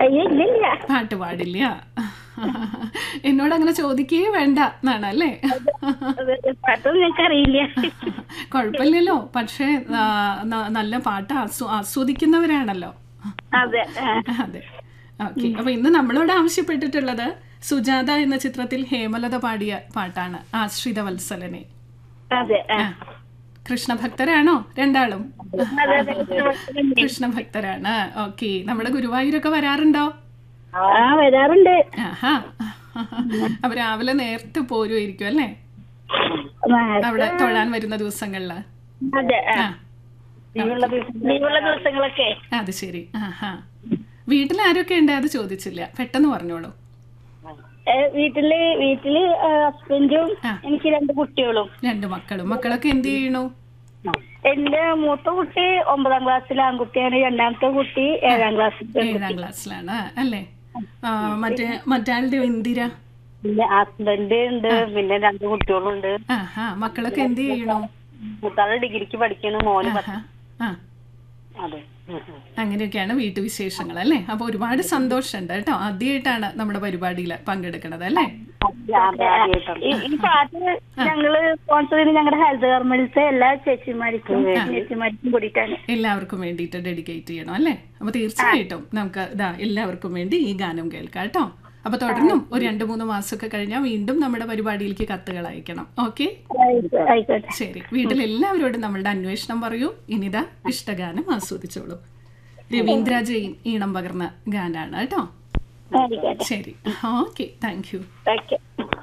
അയ്യോ ഇല്ലില്ല പാട്ട് പാടില്ല എന്നോട് അങ്ങനെ ചോദിക്കുകയേ വേണ്ട എന്നാണ് അല്ലേ അത് പാട്ടൊന്നും ഞങ്ങൾക്ക് അറിയില്ല കുഴപ്പമില്ലല്ലോ പക്ഷേ ആ, ന- നല്ല പാട്ട് ആസ്വ ആസ്വദിക്കുന്നവരാണല്ലോ അതെ ആ. അതെ ഓക്കെ അപ്പൊ ഇന്ന് നമ്മളോട് ആവശ്യപ്പെട്ടിട്ടുള്ളത് സുജാത എന്ന ചിത്രത്തിൽ ഹേമലത പാടിയ പാട്ടാണ് ആശ്രിത വത്സലനെ അതെ ആ. ആ. കൃഷ്ണഭക്തരാണോ രണ്ടാളും അതെ അതെ കൃഷ്ണഭക്തരാണ് ഓക്കെ നമ്മുടെ ഗുരുവായൂരൊക്കെ വരാറുണ്ടോ ആ വരാറുണ്ട് ആഹാ അപ്പൊ രാവിലെ നേരത്തെ പോരുമായിരിക്കും അല്ലേ ആ, അവിടെ തൊഴാൻ വരുന്ന ദിവസങ്ങളില് അതെ ആ. ആ ലീവുള്ള ദിവസം ലീവുള്ള ദിവസങ്ങളൊക്കെ അത് ശരി ആഹാ വീട്ടിൽ ആരൊക്കെ ഉണ്ട് അത് ചോദിച്ചില്ല പെട്ടെന്ന് പറഞ്ഞോളൂ ഏ, വീട്ടില് വീട്ടില് ആ, ഹസ്ബൻഡും ആ. എനിക്ക് രണ്ട് കുട്ടികളും രണ്ട് മക്കളും മക്കളൊക്കെ എന്ത് ചെയ്യണു എന്റെ മൂത്ത കുട്ടി ഒമ്പതാം ക്ലാസ്സിലെ ആൺകുട്ടിയാണ് രണ്ടാമത്തെ കുട്ടി ഏഴാം ക്ലാസ്സിൽ ഏഴാം ക്ലാസ്സിലാണ് അല്ലേ ആ, മറ്റേ മറ്റാളുടെ ഇന്ദിര പിന്നെ ഹസ്ബൻഡ് ഉണ്ട് പിന്നെ രണ്ട് കുട്ടികളുണ്ട് ആഹാ മക്കളൊക്കെ എന്ത് ചെയ്യണു മൂത്താള് ഡിഗ്രിക്ക് പഠിക്കുന്നു മോന് ആഹാ ആ അതെ അങ്ങനെയൊക്കെയാണ് വീട്ടുവിശേഷങ്ങൾ അല്ലേ അപ്പൊ ഒരുപാട് സന്തോഷമുണ്ട് കേട്ടോ ആദ്യമായിട്ടാണ് നമ്മുടെ പരിപാടിയിൽ പങ്കെടുക്കുന്നത് അല്ലേ ഈ ഈ പാട്ട് ഞങ്ങള് സ്പോൺസർ ചെയ്ത് ഞങ്ങളുടെ ഹെൽത്ത് ഗവൺമെന്റിലത്തെ എല്ലാ ചേച്ചിമാർക്കും ചേച്ചിമാർക്കും കൂടിയിട്ടാണ് എല്ലാവർക്കും വേണ്ടിയിട്ട് ഡെഡിക്കേറ്റ് ചെയ്യണം അല്ലേ അപ്പൊ തീർച്ചയായിട്ടും നമുക്ക് ഇതാ എല്ലാവർക്കും വേണ്ടി ഈ ഗാനം കേൾക്കാം കേട്ടോ അപ്പൊ തുടർന്നും ഒരു രണ്ട് മൂന്ന് മാസമൊക്കെ കഴിഞ്ഞാൽ വീണ്ടും നമ്മുടെ പരിപാടിയിലേക്ക് കത്തുകൾ അയക്കണം ഓക്കെ ആയിക്കോട്ടെ ശരി വീട്ടിൽ എല്ലാവരോടും നമ്മളുടെ അന്വേഷണം പറയൂ ഇനിതാ ഇഷ്ടഗാനം ആസ്വദിച്ചോളൂ രവീന്ദ്ര ജെയിൻ ഈണം പകർന്ന ഗാനാണ് കേട്ടോ ആയിക്കോട്ടെ ശരി ഓക്കെ താങ്ക് യു ഓക്കെ